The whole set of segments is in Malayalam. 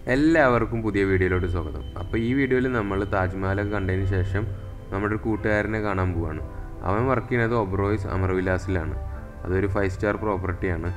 എല്ലാവർക്കും പുതിയ വീഡിയോയിലോട്ട് സ്വാഗതം അപ്പോൾ ഈ വീഡിയോയിൽ നമ്മൾ താജ്മഹലൊക്കെ കണ്ടതിന് ശേഷം നമ്മുടെ ഒരു കൂട്ടുകാരനെ കാണാൻ പോവാണ് അവൻ വർക്ക് ചെയ്യുന്നത് ഒബ്രോയ്സ് അമർവിലാസിലാണ് അതൊരു ഫൈവ് സ്റ്റാർ പ്രോപ്പർട്ടിയാണ്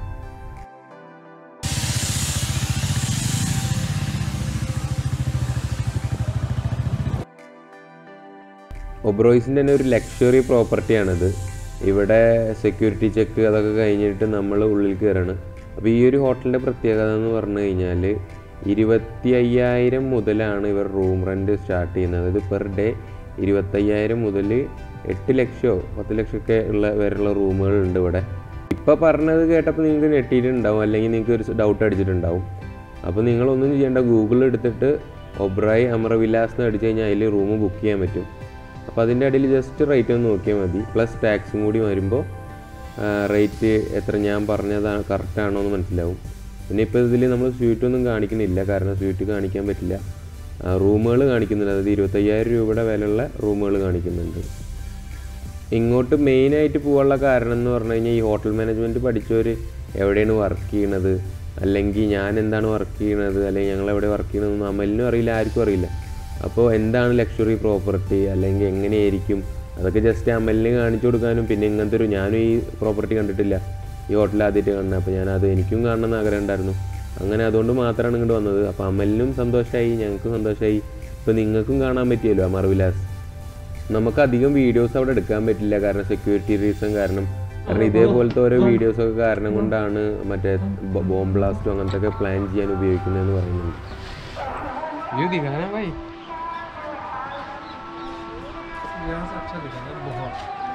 ഒബ്രോയ്സിൻ്റെ തന്നെ ഒരു ലക്ഷറി പ്രോപ്പർട്ടിയാണിത് ഇവിടെ സെക്യൂരിറ്റി ചെക്ക് അതൊക്കെ കഴിഞ്ഞിട്ട് നമ്മൾ ഉള്ളിൽ കയറാണ് അപ്പോൾ ഈ ഒരു ഹോട്ടലിൻ്റെ പ്രത്യേകത എന്ന് പറഞ്ഞു കഴിഞ്ഞാൽ ഇരുപത്തി അയ്യായിരം മുതലാണ് ഇവർ റൂം റെൻറ്റ് സ്റ്റാർട്ട് ചെയ്യുന്നത് അതായത് പെർ ഡേ ഇരുപത്തയ്യായിരം മുതൽ എട്ട് ലക്ഷമോ പത്ത് ലക്ഷമൊക്കെ ഉള്ള വരെയുള്ള റൂമുകളുണ്ട് ഇവിടെ ഇപ്പോൾ പറഞ്ഞത് കേട്ടപ്പോൾ നിങ്ങൾക്ക് ഞെട്ടിയിട്ടുണ്ടാവും അല്ലെങ്കിൽ നിങ്ങൾക്ക് ഒരു ഡൗട്ട് അടിച്ചിട്ടുണ്ടാവും അപ്പോൾ നിങ്ങളൊന്നും ചെയ്യേണ്ട ഗൂഗിളിൽ എടുത്തിട്ട് ഒബ്രായ് അമറവിലാസ് എന്ന് അടിച്ചു കഴിഞ്ഞാൽ അതിൽ റൂം ബുക്ക് ചെയ്യാൻ പറ്റും അപ്പോൾ അതിൻ്റെ ഇടയിൽ ജസ്റ്റ് റേറ്റ് ഒന്ന് നോക്കിയാൽ മതി പ്ലസ് ടാക്സും കൂടി വരുമ്പോൾ റേറ്റ് എത്ര ഞാൻ പറഞ്ഞതാണ് കറക്റ്റാണോ എന്ന് മനസ്സിലാവും പിന്നെ ഇപ്പോൾ ഇതിൽ നമ്മൾ സ്വീറ്റ് ഒന്നും കാണിക്കുന്നില്ല കാരണം സ്വീറ്റ് കാണിക്കാൻ പറ്റില്ല റൂമുകൾ കാണിക്കുന്നുണ്ട് അതായത് ഇരുപത്തയ്യായിരം രൂപയുടെ വിലയുള്ള റൂമുകൾ കാണിക്കുന്നുണ്ട് ഇങ്ങോട്ട് മെയിനായിട്ട് പോകാനുള്ള കാരണം എന്ന് പറഞ്ഞു കഴിഞ്ഞാൽ ഈ ഹോട്ടൽ മാനേജ്മെൻറ്റ് പഠിച്ചവർ എവിടെയാണ് വർക്ക് ചെയ്യണത് അല്ലെങ്കിൽ ഞാൻ എന്താണ് വർക്ക് ചെയ്യണത് അല്ലെങ്കിൽ ഞങ്ങൾ എവിടെ വർക്ക് ചെയ്യണമെന്ന് അമലിനും അറിയില്ല ആർക്കും അറിയില്ല അപ്പോൾ എന്താണ് ലക്ഷറി പ്രോപ്പർട്ടി അല്ലെങ്കിൽ എങ്ങനെയായിരിക്കും അതൊക്കെ ജസ്റ്റ് അമലിന് കാണിച്ചു കൊടുക്കാനും പിന്നെ ഇങ്ങനത്തെ ഒരു ഞാനും ഈ പ്രോപ്പർട്ടി കണ്ടിട്ടില്ല ഈ ഹോട്ടൽ ആദ്യമായിട്ട് കാണുന്നത് അപ്പോൾ ഞാനത് എനിക്കും കാണണമെന്ന് ആഗ്രഹം ഉണ്ടായിരുന്നു അങ്ങനെ അതുകൊണ്ട് മാത്രമാണ് ഇങ്ങോട്ട് വന്നത് അപ്പോൾ അമലിനും സന്തോഷമായി ഞങ്ങൾക്കും സന്തോഷമായി ഇപ്പോൾ നിങ്ങൾക്കും കാണാൻ പറ്റിയല്ലോ അമർ വിലാസ് നമുക്ക് അധികം വീഡിയോസ് അവിടെ എടുക്കാൻ പറ്റില്ല കാരണം സെക്യൂരിറ്റി റീസൺ കാരണം കാരണം ഇതേപോലത്തെ ഓരോ വീഡിയോസ് ഒക്കെ കാരണം കൊണ്ടാണ് മറ്റേ ബോംബ് ബ്ലാസ്റ്റും അങ്ങനത്തെ ഒക്കെ പ്ലാൻ ചെയ്യാൻ ഉപയോഗിക്കുന്നതെന്ന് പറയുന്നുണ്ട് व्यू दिखाना भाई यहाँ से अच्छा दिखाना बहुत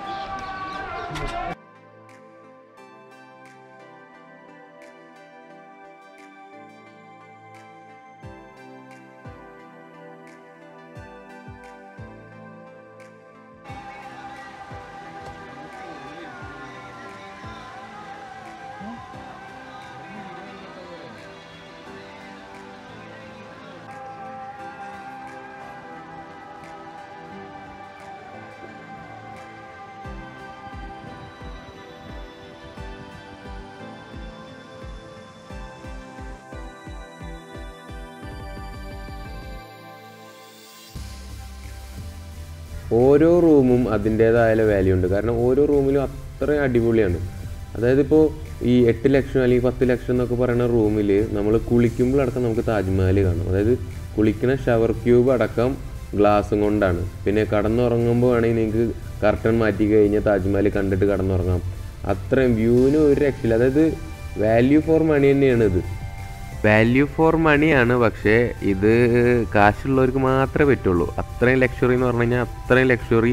ഓരോ റൂമും അതിൻ്റേതായ വാല്യൂ ഉണ്ട് കാരണം ഓരോ റൂമിലും അത്രയും അടിപൊളിയാണ് അതായത് ഇപ്പോൾ ഈ എട്ട് ലക്ഷം അല്ലെങ്കിൽ പത്ത് ലക്ഷം എന്നൊക്കെ പറയുന്ന റൂമിൽ നമ്മൾ കുളിക്കുമ്പോഴടക്കം നമുക്ക് താജ്മഹൽ കാണാം അതായത് കുളിക്കുന്ന ഷവർ ക്യൂബ് അടക്കം ഗ്ലാസും കൊണ്ടാണ് പിന്നെ കടന്നുറങ്ങുമ്പോൾ വേണമെങ്കിൽ നിങ്ങൾക്ക് കർട്ടൻ മാറ്റി കഴിഞ്ഞാൽ താജ്മഹൽ കണ്ടിട്ട് കടന്നുറങ്ങാം അത്രയും വ്യൂവിന് ഒരു രക്ഷയില്ല അതായത് വാല്യൂ ഫോർ മണി തന്നെയാണ് ഇത് വാല്യൂ ഫോർ മണിയാണ് പക്ഷേ ഇത് കാശുള്ളവർക്ക് മാത്രമേ പറ്റുള്ളൂ അത്രയും ലക്ഷറി എന്ന് പറഞ്ഞു കഴിഞ്ഞാൽ അത്രയും ലക്ഷറി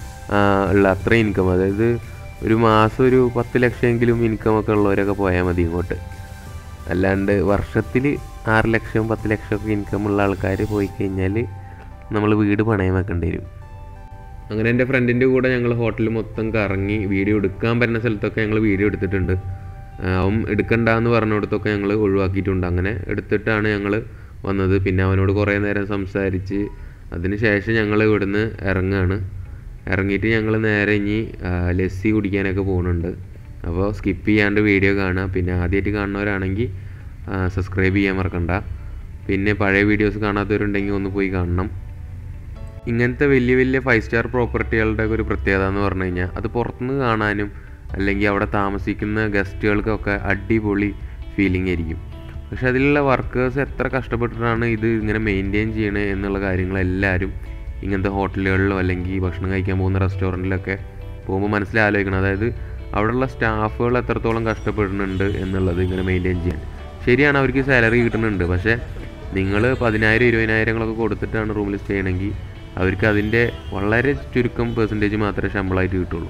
ഉള്ള അത്രയും ഇൻകം അതായത് ഒരു മാസം ഒരു പത്ത് ലക്ഷമെങ്കിലും ഇൻകം ഒക്കെ ഉള്ളവരൊക്കെ പോയാൽ മതി ഇങ്ങോട്ട് അല്ലാണ്ട് വർഷത്തിൽ ആറ് ലക്ഷം പത്ത് ലക്ഷമൊക്കെ ഇൻകം ഉള്ള ആൾക്കാർ പോയി കഴിഞ്ഞാൽ നമ്മൾ വീട് പണയം വെക്കേണ്ടി വരും അങ്ങനെ എൻ്റെ ഫ്രണ്ടിൻ്റെ കൂടെ ഞങ്ങൾ ഹോട്ടലിൽ മൊത്തം കറങ്ങി വീഡിയോ എടുക്കാൻ പറ്റുന്ന സ്ഥലത്തൊക്കെ ഞങ്ങൾ വീഡിയോ എടുത്തിട്ടുണ്ട് ആ, അവൻ എടുക്കണ്ടെന്ന് പറഞ്ഞിടത്തൊക്കെ ഞങ്ങൾ ഒഴിവാക്കിയിട്ടുണ്ട് അങ്ങനെ എടുത്തിട്ടാണ് ഞങ്ങൾ വന്നത് പിന്നെ അവനോട് കുറേ നേരം സംസാരിച്ച് അതിന് ശേഷം ഞങ്ങൾ ഇവിടുന്ന് ഇറങ്ങുകയാണ് ഇറങ്ങിയിട്ട് ഞങ്ങൾ നേരെ ഇനി ആ, ലസ്സി കുടിക്കാനൊക്കെ പോകുന്നുണ്ട് അപ്പോൾ സ്കിപ്പ് ചെയ്യാണ്ട് വീഡിയോ കാണുക പിന്നെ ആദ്യമായിട്ട് കാണുന്നവരാണെങ്കിൽ സബ്സ്ക്രൈബ് ചെയ്യാൻ മറക്കണ്ട പിന്നെ പഴയ വീഡിയോസ് കാണാത്തവരുണ്ടെങ്കിൽ ഒന്ന് പോയി കാണണം ഇങ്ങനത്തെ വലിയ വലിയ ഫൈവ് സ്റ്റാർ പ്രോപ്പർട്ടികളുടെ ഒക്കെ ഒരു പ്രത്യേകത എന്ന് പറഞ്ഞു കഴിഞ്ഞാൽ അത് പുറത്തുനിന്ന് കാണാനും അല്ലെങ്കിൽ അവിടെ താമസിക്കുന്ന ഗസ്റ്റുകൾക്കൊക്കെ അടിപൊളി ഫീലിംഗ് ആയിരിക്കും പക്ഷെ അതിലുള്ള വർക്കേഴ്സ് എത്ര കഷ്ടപ്പെട്ടിട്ടാണ് ഇത് ഇങ്ങനെ മെയിൻറ്റെയിൻ ചെയ്യണേ എന്നുള്ള കാര്യങ്ങളെല്ലാവരും ഇങ്ങനത്തെ ഹോട്ടലുകളിലോ അല്ലെങ്കിൽ ഭക്ഷണം കഴിക്കാൻ പോകുന്ന റെസ്റ്റോറൻറ്റിലൊക്കെ പോകുമ്പോൾ മനസ്സിലാലോചിക്കണം അതായത് അവിടെയുള്ള സ്റ്റാഫുകൾ എത്രത്തോളം കഷ്ടപ്പെടുന്നുണ്ട് എന്നുള്ളത് ഇങ്ങനെ മെയിൻറ്റെയിൻ ചെയ്യാൻ ശരിയാണ് അവർക്ക് സാലറി കിട്ടുന്നുണ്ട് പക്ഷേ നിങ്ങൾ പതിനായിരം ഇരുപതിനായിരങ്ങളൊക്കെ കൊടുത്തിട്ടാണ് റൂമിൽ സ്റ്റേ ചെയ്യണമെങ്കിൽ അവർക്ക് അതിൻ്റെ വളരെ ചുരുക്കം പെർസെൻറ്റേജ് മാത്രമേ ശമ്പളമായിട്ട് കിട്ടുള്ളൂ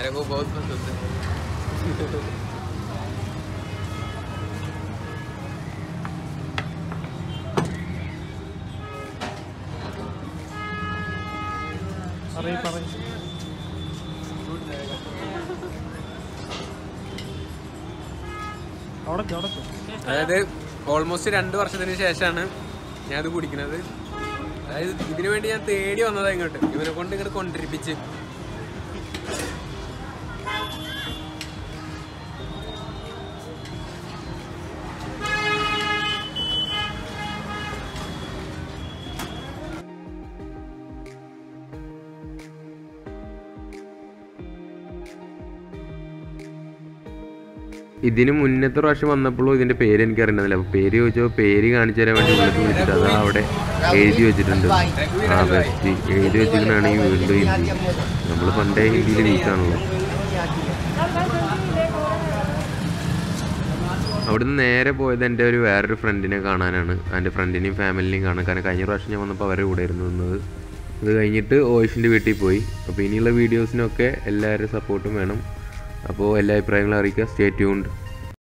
मेरे को बहुत पसंद है പറയ് പറയ് അവിടെ അവിടെ അതായത് ഓൾമോസ്റ്റ് രണ്ട് വർഷത്തിന് ശേഷമാണ് ഞാനത് കുടിക്കുന്നത് അതായത് ഇതിനു വേണ്ടി ഞാൻ തേടി വന്നതാ ഇങ്ങോട്ട് ഇവനെ കൊണ്ട് ഇങ്ങോട്ട് കൊണ്ടിരിപ്പിച്ച് ഇതിന് മുന്നത്തെ പ്രാവശ്യം വന്നപ്പോഴും ഇതിന്റെ പേര് എനിക്ക് അറിയുന്നില്ല അപ്പൊ പേര് ചോദിച്ചപ്പോൾ പേര് കാണിച്ചു തരാൻ വേണ്ടി ഉള്ളിൽ വിളിച്ചിട്ട് അതാ അവിടെ എഴുതി വെച്ചിട്ടുണ്ട് ആ ബെസ്റ്റ് എഴുതി വെച്ചിട്ടാണെങ്കിൽ വീണ്ടും ഹിന്ദി നമ്മൾ പണ്ടേ ഹിന്ദിയിൽ വീക്കാണല്ലോ അവിടുന്ന് നേരെ പോയത് എൻ്റെ ഒരു വേറൊരു ഫ്രണ്ടിനെ കാണാനാണ് എൻ്റെ ഫ്രണ്ടിനെയും ഫാമിലിനെയും കാണാൻ കാരണം കഴിഞ്ഞ പ്രാവശ്യം ഞാൻ വന്നപ്പോൾ അവരുടെ കൂടെ ആയിരുന്നു നിന്നത് അത് കഴിഞ്ഞിട്ട് ഓയിഷിൻ്റെ വീട്ടിൽ പോയി അപ്പോൾ ഇനിയുള്ള വീഡിയോസിനൊക്കെ എല്ലാവരും സപ്പോർട്ടും വേണം അപ്പോൾ എല്ലാ അഭിപ്രായങ്ങളും അറിയിക്കുക സ്റ്റേ ട്യൂൺഡ്